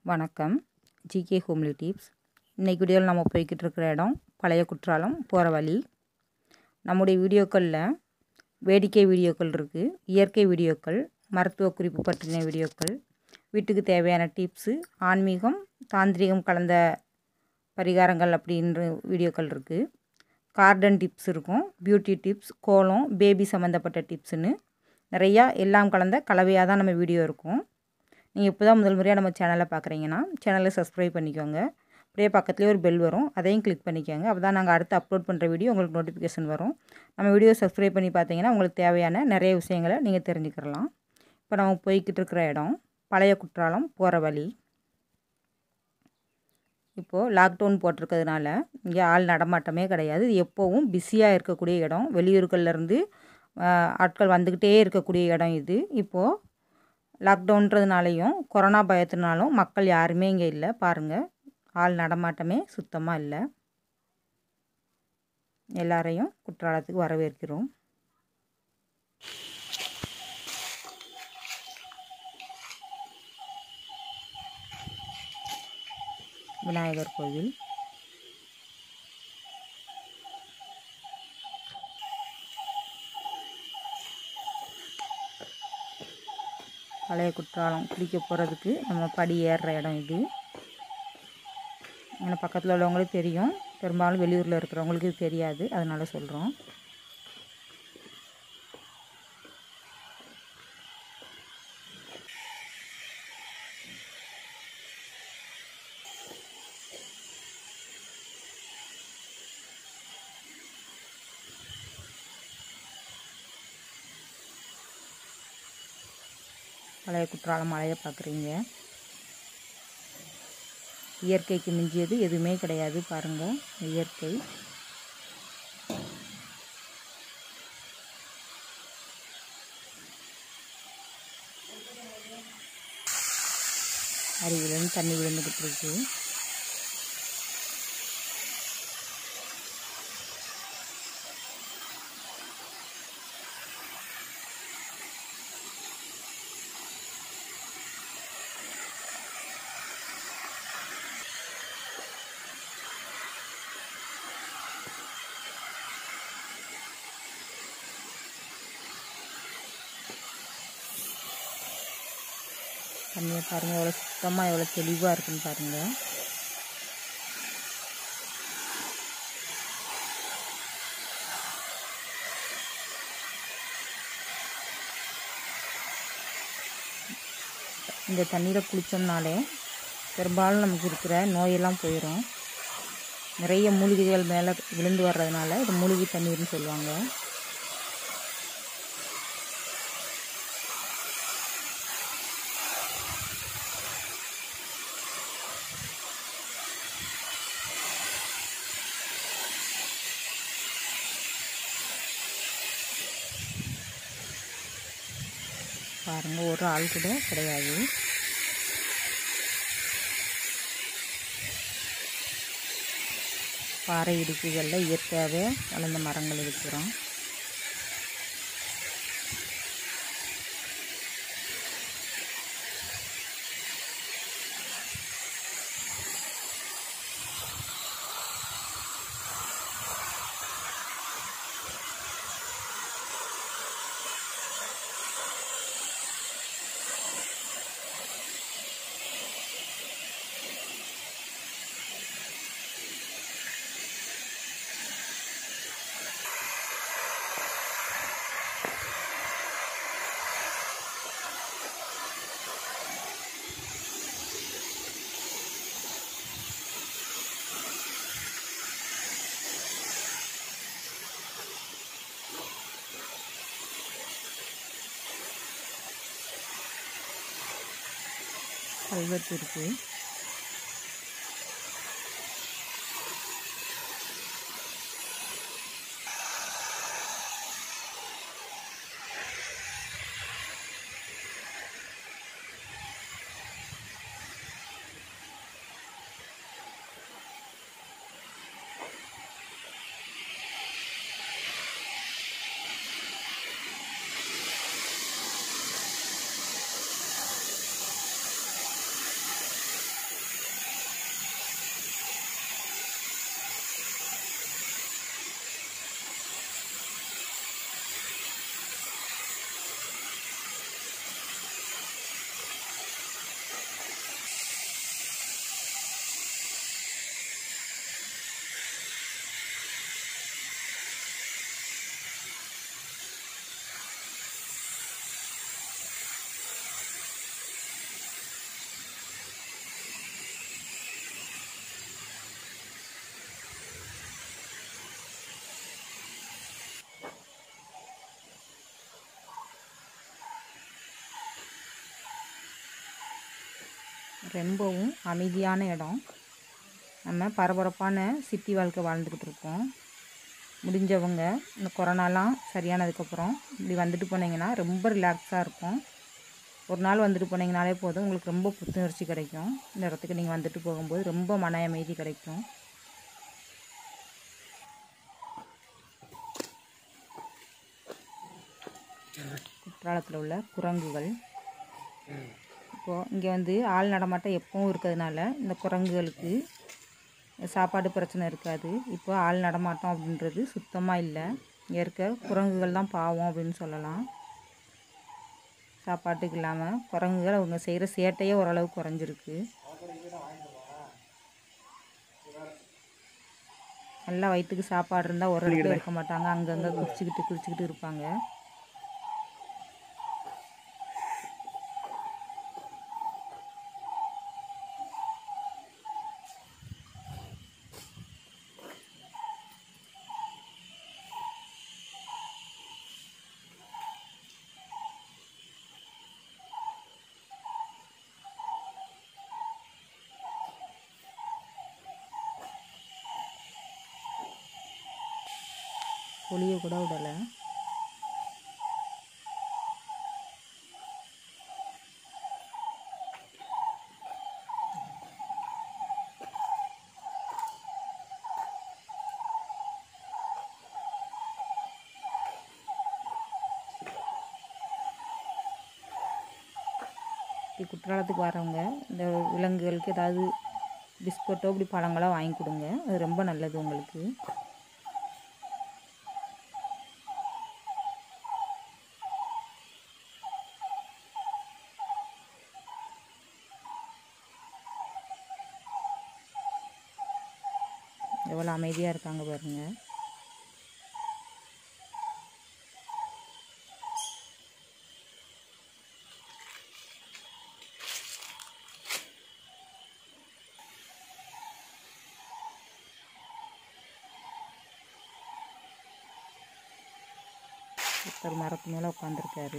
வணக்கம் GK homely tips இன்றைக்கி வீடியோவில் நம்ம போய்கிட்டு இருக்கிற இடம் பழைய குற்றாலம் போகிற வழி நம்முடைய வீடியோக்களில் வேடிக்கை வீடியோக்கள் இருக்குது இயற்கை வீடியோக்கள் மருத்துவ குறிப்பு பற்றின வீடியோக்கள் வீட்டுக்கு தேவையான டிப்ஸு ஆன்மீகம் தாந்திரிகம் கலந்த பரிகாரங்கள் அப்படின்ற வீடியோக்கள் இருக்குது கார்டன் டிப்ஸ் இருக்கும் பியூட்டி டிப்ஸ் கோலம் பேபி சம்மந்தப்பட்ட டிப்ஸுன்னு நிறையா எல்லாம் கலந்த கலவையாக தான் நம்ம வீடியோ இருக்கும் நீங்கள் இப்போ தான் முதல் முறையாக நம்ம சேனலை பார்க்குறீங்கன்னா சேனலை சப்ஸ்கிரைப் பண்ணிக்கோங்க அப்படியே பக்கத்துலேயே ஒரு பெல் வரும் அதையும் கிளிக் பண்ணிக்கோங்க அப்போ தான் நாங்கள் அடுத்து அப்லோட் பண்ணுற வீடியோ உங்களுக்கு நோட்டிஃபிகேஷன் வரும் நம்ம வீடியோ சப்ஸ்கிரைப் பண்ணி பார்த்தீங்கன்னா உங்களுக்கு தேவையான நிறைய விஷயங்களை நீங்கள் தெரிஞ்சுக்கிறலாம் இப்போ நம்ம போய்கிட்டு இருக்கிற இடம் பழைய குற்றாலம் போகிற வழி இப்போது லாக்டவுன் போட்டிருக்கிறதுனால இங்கே ஆள் நடமாட்டமே கிடையாது இது எப்போவும் பிஸியாக இருக்கக்கூடிய இடம் வெளியூர்கள்லேருந்து ஆட்கள் வந்துக்கிட்டே இருக்கக்கூடிய இடம் இது இப்போது லாக்டவுன்றதுனாலையும் கொரோனா பயத்தினாலும் மக்கள் யாருமே இங்கே இல்லை பாருங்கள் ஆள் நடமாட்டமே சுத்தமாக இல்லை எல்லாரையும் குற்றாலத்துக்கு வரவேற்கிறோம் விநாயகர் கோவில் பழைய குற்றாலம் குளிக்க போகிறதுக்கு நம்ம படி ஏறுற இடம் இது எனக்கு பக்கத்தில் உள்ளவங்களுக்கு தெரியும் பெரும்பாலும் வெளியூரில் இருக்கிறவங்களுக்கு இது தெரியாது அதனால் சொல்கிறோம் பழைய குற்றாலம் மலையை பார்க்குறீங்க இயற்கைக்கு மிஞ்சியது எதுவுமே கிடையாது பாருங்கள் இயற்கை அருவிலேருந்து தண்ணி விழுந்துக்கிட்டு இருக்கு தண்ணியை பாருங்கள் எவ்வளோ சுத்தமாக எவ்வளோ தெளிவாக இருக்குன்னு பாருங்கள் இந்த தண்ணியில் குளித்தோம்னாலே பெரும்பாலும் நமக்கு இருக்கிற நோயெல்லாம் போயிடும் நிறைய மூலிகைகள் மேலே விழுந்து வர்றதுனால இது மூலிகை தண்ணீர்னு சொல்லுவாங்க பாருங்கள் ஒரு ஆள் கூட கிடையாது பாறை இடுக்குகளில் இயற்கையாகவே வளர்ந்த மரங்கள் இருக்கிறோம் கல்வெட்டு இருக்குது ரொம்பவும் அமைதியான இடம் நம்ம பரபரப்பான சிட்டி வாழ்க்கை வாழ்ந்துக்கிட்டு இருக்கோம் முடிஞ்சவங்க இந்த கொரோனாலாம் சரியானதுக்கப்புறம் இப்படி வந்துட்டு போனீங்கன்னா ரொம்ப ரிலாக்ஸாக இருக்கும் ஒரு நாள் வந்துட்டு போனீங்கனாலே போதும் உங்களுக்கு ரொம்ப புத்துணர்ச்சி கிடைக்கும் இந்த இடத்துக்கு நீங்கள் வந்துட்டு போகும்போது ரொம்ப மன அமைதி கிடைக்கும் குற்றாலத்தில் உள்ள குரங்குகள் இப்போது இங்கே வந்து ஆள் நடமாட்டம் எப்பவும் இருக்கிறதுனால இந்த குரங்குகளுக்கு சாப்பாடு பிரச்சனை இருக்காது இப்போ ஆள் நடமாட்டம் அப்படின்றது சுத்தமாக இல்லை இங்கே இருக்க குரங்குகள் தான் பாவம் அப்படின்னு சொல்லலாம் சாப்பாட்டுக்கு இல்லாமல் குரங்குகள் அவங்க செய்கிற சேட்டையே ஓரளவு குறைஞ்சிருக்கு நல்லா வயிற்றுக்கு சாப்பாடு இருந்தால் ஒரு இடத்துல இருக்க மாட்டாங்க அங்கங்கே குடிச்சிக்கிட்டு குடிச்சிக்கிட்டு இருப்பாங்க ஒளிய கூட விடலை இப்படி குற்றாலத்துக்கு வரவங்க இந்த விலங்குகளுக்கு ஏதாவது பிஸ்கட்டோ இப்படி பழங்களோ வாங்கி கொடுங்க அது ரொம்ப நல்லது உங்களுக்கு எவ்வளோ அமைதியாக இருக்காங்க பாருங்கள் ஒருத்தர் மரத்து மேலே உட்காந்துருக்காரு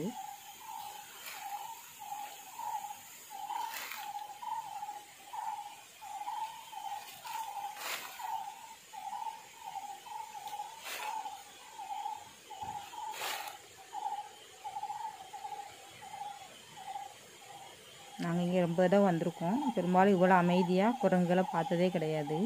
நாங்கள் இங்கே ரொம்ப இடம் வந்திருக்கோம் பெரும்பாலும் இவ்வளோ அமைதியாக குரங்குகளை பார்த்ததே கிடையாது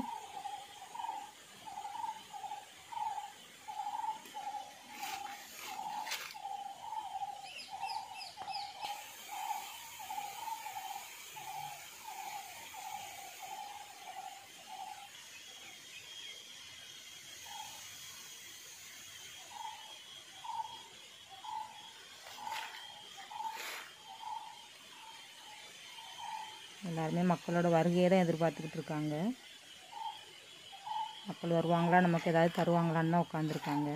எல்லாருமே மக்களோட வருகையை தான் எதிர்பார்த்துக்கிட்டு இருக்காங்க மக்கள் வருவாங்களா நமக்கு ஏதாவது தருவாங்களான்னு தான் உட்காந்துருக்காங்க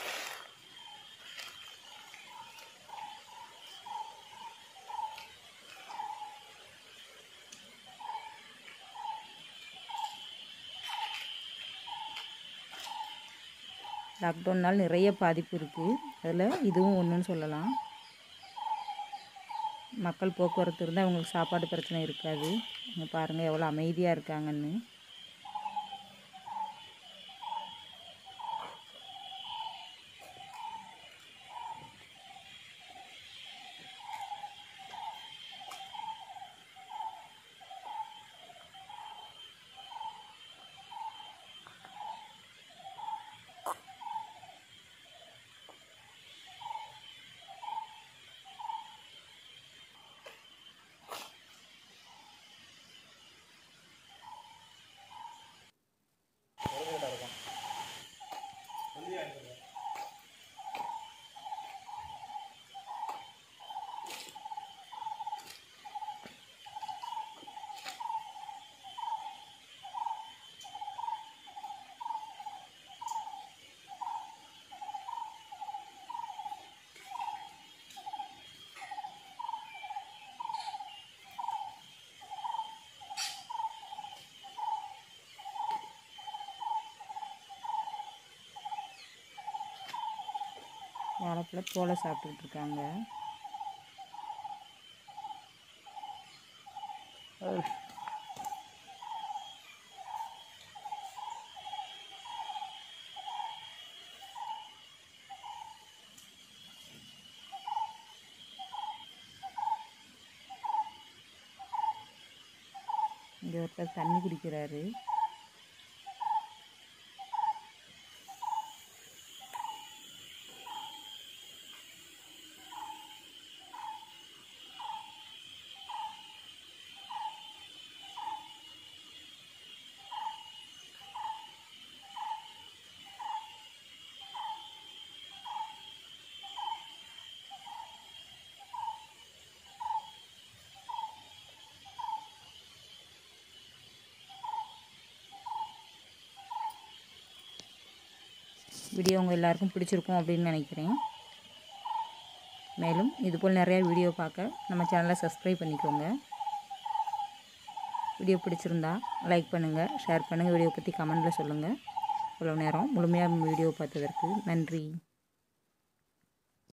லாக்டவுனால் நிறைய பாதிப்பு இருக்குது அதில் இதுவும் ஒன்றுன்னு சொல்லலாம் மக்கள் போக்குவரத்து இருந்தால் அவங்களுக்கு சாப்பாடு பிரச்சனை இருக்காது இங்கே பாருங்கள் எவ்வளோ அமைதியாக இருக்காங்கன்னு வாழைப்பழ தோலை சாப்பிட்டுக்கிட்டு இருக்காங்க இங்கே ஒருத்தர் தண்ணி குடிக்கிறாரு வீடியோ உங்கள் எல்லாருக்கும் பிடிச்சிருக்கும் அப்படின்னு நினைக்கிறேன் மேலும் இதுபோல் நிறையா வீடியோ பார்க்க நம்ம சேனலை சப்ஸ்கிரைப் பண்ணிக்கோங்க வீடியோ பிடிச்சிருந்தா லைக் பண்ணுங்கள் ஷேர் பண்ணுங்கள் வீடியோ பற்றி கமெண்டில் சொல்லுங்கள் இவ்வளோ நேரம் முழுமையாக வீடியோ பார்த்ததற்கு நன்றி